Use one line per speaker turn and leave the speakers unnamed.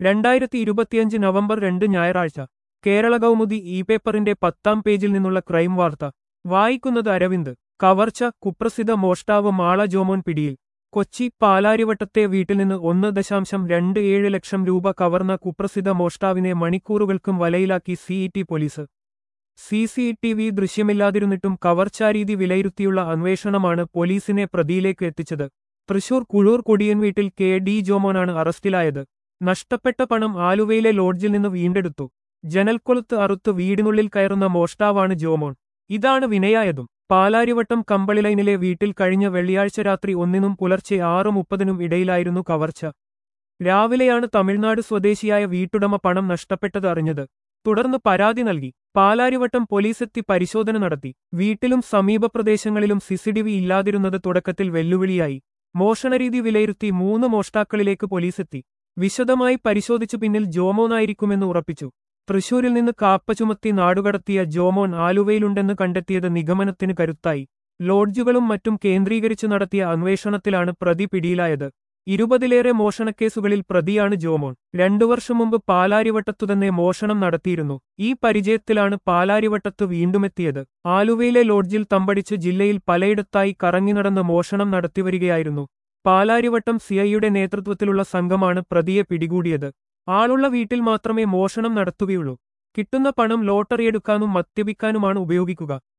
രണ്ടായിരത്തി ഇരുപത്തിയഞ്ച് നവംബർ രണ്ട് ഞായറാഴ്ച കേരള കൗമുദി ഇ പേപ്പറിന്റെ പത്താം പേജിൽ നിന്നുള്ള ക്രൈം വാർത്ത വായിക്കുന്നത് അരവിന്ദ് കവർച്ച കുപ്രസിദ്ധ മോഷ്ടാവ് മാള ജോമോൻ പിടിയിൽ കൊച്ചി പാലാരിവട്ടത്തെ വീട്ടിൽ നിന്ന് ഒന്ന് ദശാംശം രണ്ട് ഏഴ് ലക്ഷം രൂപ കവർന്ന കുപ്രസിദ്ധ മോഷ്ടാവിനെ മണിക്കൂറുകൾക്കും വലയിലാക്കി C E T police C C T V ദൃശ്യമില്ലാതിരുന്നിട്ടും കവർച്ചാരീതി വിലയിരുത്തിയുള്ള അന്വേഷണമാണ് പോലീസിനെ പ്രതിയിലേക്ക് എത്തിച്ചത് തൃശൂർ കുഴൂർ കൊടിയൻ വീട്ടിൽ കെ ഡി ജോമോനാണ് അറസ്റ്റിലായത് നഷ്ടപ്പെട്ട പണം ആലുവയിലെ ലോഡ്ജിൽ നിന്ന് വീണ്ടെടുത്തു ജനൽക്കൊളുത്ത് അറുത്ത് വീടിനുള്ളിൽ കയറുന്ന മോഷ്ടാവാണ് ജോമോൻ ഇതാണ് വിനയായതും പാലാരിവട്ടം കമ്പളി ലൈനിലെ വീട്ടിൽ കഴിഞ്ഞ വെള്ളിയാഴ്ച രാത്രി ഒന്നിനും പുലർച്ചെ ആറ് മുപ്പതിനും ഇടയിലായിരുന്നു കവർച്ച രാവിലെയാണ് തമിഴ്നാട് സ്വദേശിയായ വീട്ടുടമ പണം നഷ്ടപ്പെട്ടത് അറിഞ്ഞത് തുടർന്ന് പരാതി നൽകി പാലാരിവട്ടം പോലീസെത്തി പരിശോധന നടത്തി വീട്ടിലും സമീപ പ്രദേശങ്ങളിലും സിസിടിവി ഇല്ലാതിരുന്നത് തുടക്കത്തിൽ വെല്ലുവിളിയായി മോഷണരീതി വിലയിരുത്തി മൂന്ന് മോഷ്ടാക്കളിലേക്ക് പോലീസെത്തി വിശദമായി പരിശോധിച്ചു പിന്നിൽ ജോമോനായിരിക്കുമെന്ന് ഉറപ്പിച്ചു തൃശൂരിൽ നിന്ന് കാപ്പ ചുമത്തി നാടുകടത്തിയ ജോമോൻ ആലുവയിലുണ്ടെന്ന് കണ്ടെത്തിയത് നിഗമനത്തിന് കരുത്തായി ലോഡ്ജുകളും മറ്റും കേന്ദ്രീകരിച്ചു നടത്തിയ അന്വേഷണത്തിലാണ് പ്രതി പിടിയിലായത് ഇരുപതിലേറെ മോഷണക്കേസുകളിൽ പ്രതിയാണ് ജോമോൻ രണ്ടു വർഷം മുമ്പ് പാലാരിവട്ടത്തു തന്നെ മോഷണം നടത്തിയിരുന്നു ഈ പരിചയത്തിലാണ് പാലാരിവട്ടത്ത് വീണ്ടുമെത്തിയത് ആലുവയിലെ ലോഡ്ജിൽ തമ്പടിച്ച് ജില്ലയിൽ പലയിടത്തായി കറങ്ങി നടന്ന് മോഷണം നടത്തിവരികയായിരുന്നു പാലാരിവട്ടം സിഐയുടെ നേതൃത്വത്തിലുള്ള സംഘമാണ് പ്രതിയെ പിടികൂടിയത് ആളുള്ള വീട്ടിൽ മാത്രമേ മോഷണം നടത്തുകയുള്ളൂ കിട്ടുന്ന പണം ലോട്ടറിയെടുക്കാനും മദ്യപിക്കാനുമാണ് ഉപയോഗിക്കുക